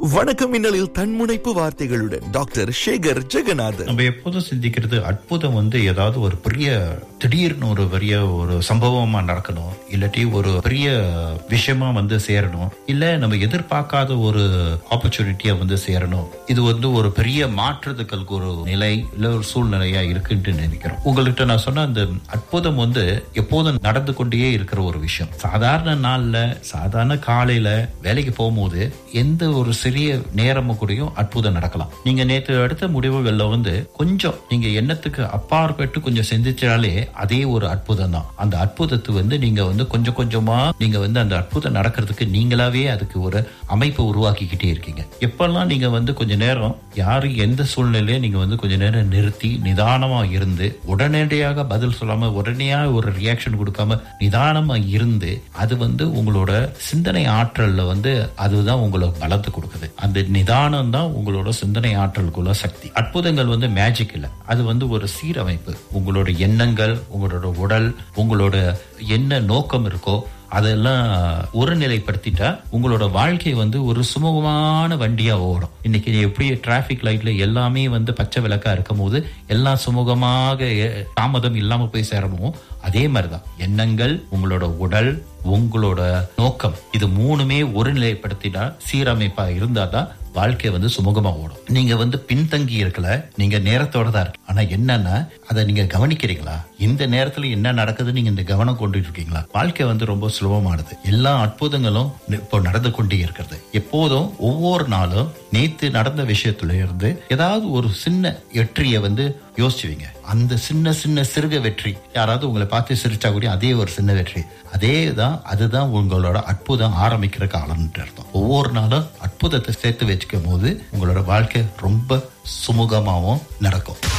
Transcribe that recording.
வணக்கம் மின்னலில் தன்முனைப்பு வார்த்தைகளுடன் டாக்டர் சேகர் ஜெகநாதன் நம்ம எப்போதும் சிந்திக்கிறது அற்புதம் வந்து ஏதாவது ஒரு பெரிய திடீர்னு ஒரு பெரிய ஒரு சம்பவமா நடக்கணும் இல்லாட்டி ஒரு பெரிய விஷயமா வந்து சேரணும் இல்ல நம்ம எதிர்பார்க்காத ஒரு ஆப்பர்ச்சுனிட்டியா வந்து சேரணும் இது வந்து ஒரு பெரிய மாற்றுறதுக்கு ஒரு நிலை இல்ல ஒரு சூழ்நிலையா இருக்குன்னு நினைக்கிறோம் உங்கள்கிட்ட நான் சொன்ன அந்த அற்புதம் வந்து எப்போதும் நடந்து கொண்டே இருக்கிற ஒரு விஷயம் சாதாரண நாள்ல சாதாரண காலையில வேலைக்கு போகும்போது எந்த ஒரு சிறிய நேரமும் கூடயும் அற்புதம் நடக்கலாம் நீங்க நேற்று எடுத்த முடிவுகள்ல வந்து கொஞ்சம் நீங்க எண்ணத்துக்கு அப்பாற்பட்டு கொஞ்சம் சிந்திச்சாலே அதே ஒரு அற்புதம் தான் அந்த அற்புதத்தை வந்து நீங்க வந்து கொஞ்சம் கொஞ்சமா நீங்க வந்து அந்த அற்புதம் நடக்கிறதுக்கு நீங்களாவே அதுக்கு ஒரு அமைப்பை உருவாக்கிக்கிட்டே இருக்கீங்க எப்பெல்லாம் நீங்க வந்து கொஞ்ச நேரம் யாரு எந்த சூழ்நிலையும் நீங்க வந்து கொஞ்ச நேரம் நிறுத்தி நிதானமா இருந்து உடனடியாக பதில் சொல்லாம உடனடியாக ஒரு ரியாக்ஷன் கொடுக்காம நிதானமா இருந்து அது வந்து உங்களோட சிந்தனை ஆற்றல்ல வந்து அதுதான் உங்களை பலத்தை கொடுக்குது அந்த நிதானம் தான் உங்களோட சிந்தனை ஆற்றலுக்குள்ள சக்தி அற்புதங்கள் வந்து மேஜிக் இல்ல அது வந்து ஒரு சீரமைப்பு உங்களோட எண்ணங்கள் உங்களோட உடல் உங்களோட என்ன நோக்கம் இருக்கோ அதெல்லாம் ஒருநிலைப்படுத்திட்டா உங்களோட வாழ்க்கை வந்து ஒரு சுமூகமான வண்டியா ஓடும் இன்னைக்கு எப்படி டிராபிக் லைட்ல எல்லாமே வந்து பச்சை விளக்கா இருக்கும் போது எல்லாம் சுமூகமாக எ- தாமதம் இல்லாம போய் சேரணும் அதே மாதிரிதான் எண்ணங்கள் உங்களோட உடல் உங்களோட நோக்கம் இது மூணுமே ஒருநிலைப்படுத்தினா சீரமைப்பா இருந்தாதான் வாழ்க்கை வந்து சுமூகமா ஓடும் நீங்க வந்து பின்தங்கி இருக்கல நீங்க நேரத்தோட தான் இருக்கு ஆனா என்னன்னா அதை நீங்க கவனிக்கிறீங்களா இந்த நேரத்துல என்ன நடக்குது நீங்க இந்த கவனம் கொண்டு இருக்கீங்களா வாழ்க்கை வந்து ரொம்ப சுலபமானது எல்லா அற்புதங்களும் இப்போ நடந்து கொண்டே இருக்கிறது எப்போதும் ஒவ்வொரு நாளும் நேத்து நடந்த விஷயத்துல இருந்து ஏதாவது ஒரு சின்ன வெற்றியை வந்து யோசிச்சுவீங்க அந்த சின்ன சின்ன சிறுக வெற்றி யாராவது உங்களை பார்த்து சிரிச்சா கூட அதே ஒரு சின்ன வெற்றி அதே தான் அதுதான் உங்களோட அற்புதம் ஆரம்பிக்கிற காலம்னு அர்த்தம் ஒவ்வொரு நாளும் அற்புதத்தை சேர்த்து வச்சுக்கும் போது உங்களோட வாழ்க்கை ரொம்ப சுமூகமாகவும் நடக்கும்